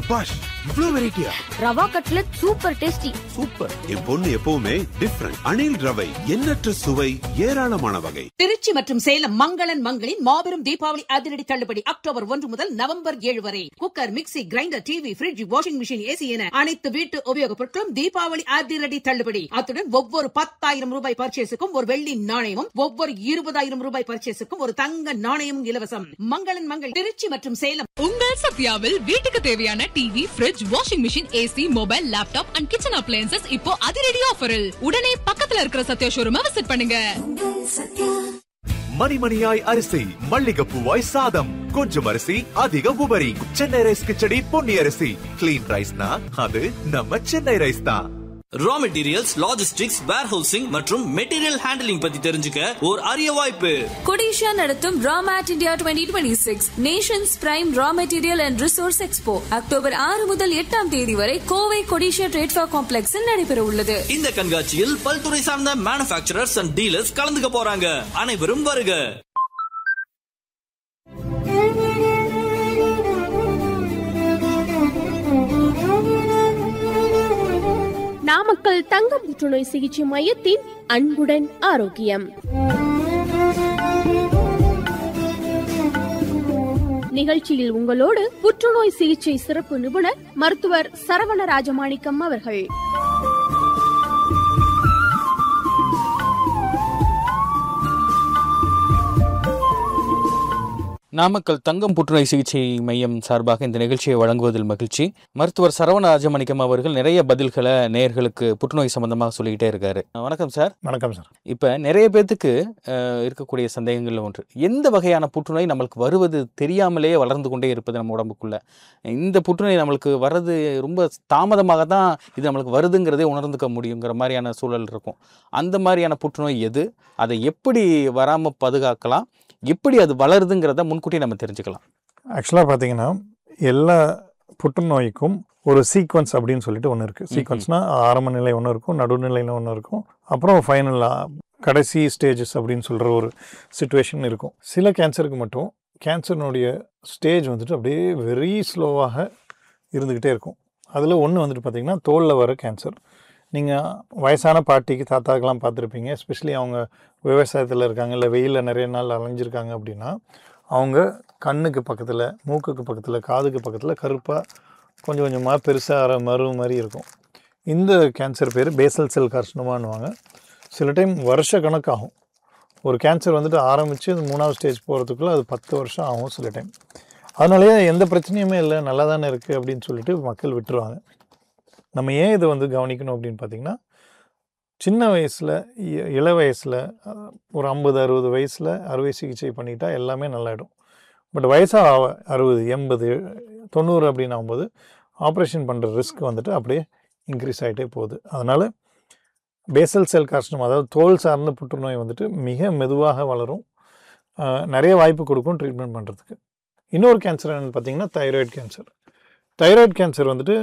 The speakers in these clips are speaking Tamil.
சபாஷ் இவ்ளோ வெரைட்டியா rava cutlet super tasty super என் பொண்ணு எப்பவுமே டிஃப்ரெண்ட் அணில் ரவை எண்ணற்ற சுவை ஏராளமான வகை திருச்சி மற்றும் சேலம் மங்களன் மங்களின் மாபெரும் தீபாவளி அதிரடி தள்ளுபடி அக்டோபர் ஒன்று முதல் நவம்பர் ஏழு வரை cooker mixie grinder TV fridge washing machine AC என அனைத்து வீட்டு உபயோகப் பொருட்களும் தீபாவளி அதிரடி தள்ளுபடி அத்துடன் ஒவ்வொரு பத்தாயிரம் ரூபாய் பர்ச்சேஸுக்கும் ஒரு வெள்ளி நாணயமும் ஒவ்வொரு இருபதாயிரம் ரூபாய் பர்ச்சேஸுக்கும் ஒரு தங்க நாணயமும் இலவசம் மங்களன் மங்கள் திருச்சி மற்றும் சேலம் உங்கள் சத்யாவில் வீட்டுக்கு தேவையான TV fridge washing machine AC mobile laptop and kitchen appliances இப்போ அதிரடி ஆஃபரில் உடனே பக்கத்துல இருக்கிற சத்யா ஷோரூமை விசிட் பண்ணுங்க மணிமணியாய் அரிசி மல்லிகைப்பூவாய் சாதம் கொஞ்சம் அரிசி அதிக உபரி சென்னை ரைஸ் கிச்சடி பொன்னி அரிசி கிளீன் ரைஸ்னா அது நம்ம சென்னை ரைஸ் தான் ரா மெட்டீரியல்ஸ் லாஜிஸ்டிக்ஸ் வேர்ஹவுசிங் மற்றும் மெட்டீரியல் ஹேண்டலிங் பத்தி தெரிஞ்சுக்க ஒரு அரிய வாய்ப்பு கொடிஷா நடத்தும் ராமேட் India twenty twenty six nations prime raw material and resource expo October ஆறு முதல் எட்டாம் தேதி வரை கோவை கொடிஷா ட்ரேட்ஃபா காம்ப்ளெக்ஸில் நடைபெற உள்ளது இந்த கண்காட்சியில் பல்துறை சார்ந்த மேனுபேக்சரர்ஸ் அண்ட் டீலர்ஸ் கலந்துக்க போறாங்க அனைவரும் வருக நாமக்கல் தங்க புற்றுநோய் சிகிச்சை மையத்தின் அன்புடன் ஆரோக்கியம் நிகழ்ச்சியில் உங்களோடு புற்றுநோய் சிகிச்சை சிறப்பு நிபுணர் மருத்துவர் சரவண ராஜமாணிக்கம் அவர்கள் நாமக்கல் தங்கம் புற்றுநோய் சிகிச்சை மையம் சார்பாக இந்த நிகழ்ச்சியை வழங்குவதில் மகிழ்ச்சி மருத்துவர் சரவண ராஜமணிக்கம் அவர்கள் நிறைய பதில்களை நேயர்களுக்கு புற்றுநோய் சம்பந்தமாக சொல்லிக்கிட்டே இருக்காரு வணக்கம் சார் வணக்கம் சார் இப்போ நிறைய பேர்த்துக்கு அஹ், இருக்கக்கூடிய சந்தேகங்கள்ல ஒன்று எந்த வகையான புற்றுநோய் நம்மளுக்கு வருவது தெரியாமலேயே வளர்ந்து கொண்டே இருப்பது நம்ம உடம்புக்குள்ள இந்த புற்றுநோய் நம்மளுக்கு வர்றது ரொம்ப தாமதமாக தான் இது நம்மளுக்கு வருதுங்கிறதே உணர்ந்துக்க முடியுங்கிற மாதிரியான சூழல் இருக்கும் அந்த மாதிரியான புற்றுநோய் எது அதை எப்படி வராமல் பாதுகாக்கலாம் எப்படி அது வளருதுங்கிறத முன்கூட்டியே நம்ம தெரிஞ்சுக்கலாம் ஆக்சுவலாக பார்த்தீங்கன்னா எல்லா புற்றுநோய்க்கும் ஒரு சீக்வன்ஸ் அப்படின்னு சொல்லிட்டு ஒன்று இருக்குது சீக்வன்ஸ்னால் ஆரம்ப நிலை ஒன்று இருக்கும் நடுநிலையில் ஒன்று இருக்கும் அப்புறம் ஃபைனலாக கடைசி ஸ்டேஜஸ் அப்படின்னு சொல்கிற ஒரு சுச்சுவேஷன் இருக்கும் சில கேன்சருக்கு மட்டும் கேன்சர்னுடைய ஸ்டேஜ் வந்துட்டு அப்படியே வெரி ஸ்லோவாக இருந்துக்கிட்டே இருக்கும் அதில் ஒன்று வந்துட்டு பார்த்திங்கன்னா தோலில் வர கேன்சர் நீங்கள் வயசான பாட்டிக்கு தாத்தாக்கெல்லாம் பார்த்துருப்பீங்க எஸ்பெஷலி அவங்க விவசாயத்தில் இருக்காங்க இல்லை வெயிலில் நிறைய நாள் அலைஞ்சிருக்காங்க அப்படின்னா அவங்க கண்ணுக்கு பக்கத்தில் மூக்குக்கு பக்கத்தில் காதுக்கு பக்கத்தில் கருப்பாக கொஞ்சம் கொஞ்சமாக பெருசாக மறு மாதிரி இருக்கும் இந்த கேன்சர் பேர் பேசல் செல் கார்சினோமான்னுவாங்க சில டைம் வருஷ கணக்காகும் ஒரு கேன்சர் வந்துட்டு ஆரம்பித்து அது மூணாவது ஸ்டேஜ் போகிறதுக்குள்ளே அது பத்து வருஷம் ஆகும் சில டைம் அதனாலேயே எந்த பிரச்சனையுமே இல்லை நல்லா தானே இருக்குது அப்படின்னு சொல்லிட்டு மக்கள் விட்டுருவாங்க நம்ம ஏன் இதை வந்து கவனிக்கணும் அப்படின்னு பார்த்தீங்கன்னா சின்ன வயசில் இ- இள வயசில் அஹ், ஒரு ஐம்பது அறுபது வயசில் அறுவை சிகிச்சை பண்ணிட்டா எல்லாமே நல்லாயிடும் பட் வயசாக ஆக அறுபது எண்பது தொண்ணூறு அப்படின்னு ஆகும்போது ஆப்ரேஷன் பண்ணுற ரிஸ்க் வந்துட்டு அப்படியே இன்க்ரீஸ் ஆகிட்டே போகுது அதனால் பேசல் செல் கார்சினம் அதாவது தோல் சார்ந்த புற்றுநோய் வந்துட்டு மிக மெதுவாக வளரும் அஹ், நிறைய வாய்ப்பு கொடுக்கும் ட்ரீட்மெண்ட் பண்ணுறதுக்கு இன்னொரு கேன்சர் என்னென்னு பார்த்தீங்கன்னா தைராய்டு கேன்சர் தைராய்டு கேன்சர் வந்துட்டு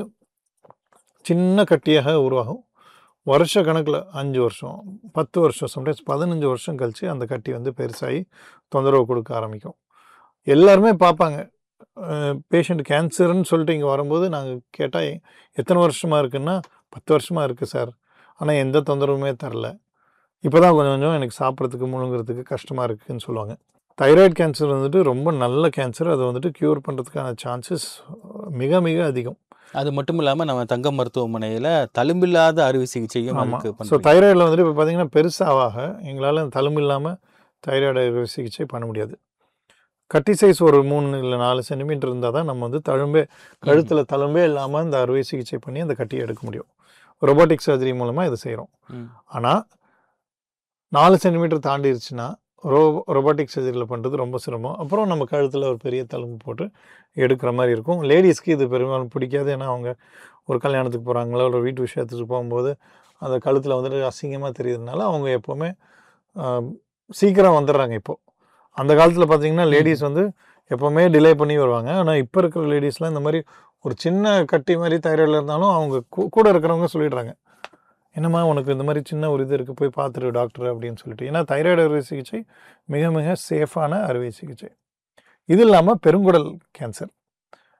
சின்ன கட்டியாக உருவாகும் வருஷ கணக்கில் அஞ்சு வருஷம் பத்து வருஷம் சம்டைம்ஸ் பதினஞ்சு வருஷம் கழித்து அந்த கட்டி வந்து பெருசாகி தொந்தரவு கொடுக்க ஆரம்பிக்கும் எல்லாருமே பார்ப்பாங்க பேஷண்ட் கேன்சர்னு சொல்லிட்டு இங்கே வரும்போது நாங்கள் கேட்டால் எத்தனை வருஷமாக இருக்குன்னா பத்து வருஷமாக இருக்குது சார் ஆனால் எந்த தொந்தரவுமே தரல இப்போ தான் கொஞ்சம் கொஞ்சம் எனக்கு சாப்பிட்றதுக்கு முழுங்குறதுக்கு கஷ்டமாக இருக்குதுன்னு சொல்லுவாங்க தைராய்டு கேன்சர் வந்துட்டு ரொம்ப நல்ல கேன்சர் அதை வந்துட்டு க்யூர் பண்ணுறதுக்கான சான்சஸ் மிக மிக அதிகம் அது மட்டும் இல்லாமல் நம்ம தங்கம் மருத்துவமனையில் தழும்பில்லாத அறுவை சிகிச்சையும் ஆமாம் அதுக்கு ஸோ பண்ணுறோம் தைராய்டில் வந்துட்டு இப்போ பார்த்தீங்கன்னா பெருசாக எங்களால் தழும்பு இல்லாமல் தைராய்டு அறுவை சிகிச்சை பண்ண முடியாது கட்டி சைஸ் ஒரு மூணு இல்லை நாலு சென்டிமீட்டர் இருந்தால் தான் நம்ம வந்து தழும்பே கழுத்தில் தழும்பே இல்லாமல் இந்த அறுவை சிகிச்சை பண்ணி அந்த கட்டியை எடுக்க முடியும் ரொபோட்டிக் சர்ஜரி மூலமாக இதை செய்கிறோம் ம். ஆனால் நாலு சென்டிமீட்டர் தாண்டிருச்சுன்னா ரோ ரொபோட்டிக் சர்ஜரியில் பண்ணுறது ரொம்ப சிரமம் அப்புறம் நம்ம கழுத்தில் ஒரு பெரிய தழும்பு போட்டு எடுக்கிற மாதிரி இருக்கும் லேடிஸ்க்கு இது பெரும்பாலும் பிடிக்காது ஏன்னா அவங்க ஒரு கல்யாணத்துக்கு போகிறாங்களோ ஒரு வீட்டு விஷயத்துக்கு போகும்போது அந்த கழுத்தில் வந்துட்டு அசிங்கமாக தெரியுதுனால அவங்க எப்போவுமே ஆஹ், சீக்கிரம் வந்துடுறாங்க இப்போது அந்த காலத்தில் பார்த்தீங்கன்னா லேடிஸ் வந்து எப்போவுமே டிலே பண்ணி வருவாங்க ஆனால் இப்போ இருக்கிற லேடிஸ்லாம் இந்த மாதிரி ஒரு சின்ன கட்டி மாதிரி தைராய்டில் இருந்தாலும் அவங்க கூ- கூட இருக்கிறவங்க சொல்லிடுறாங்க என்னம்மா உனக்கு இந்த மாதிரி சின்ன ஒரு இது இருக்குது போய் பார்த்துரு டாக்டர் அப்படின்னு சொல்லிட்டு ஏன்னா தைராய்டு அறுவை சிகிச்சை மிக மிக சேஃபான அறுவை சிகிச்சை இது இல்லாமல் பெருங்குடல் கேன்சர்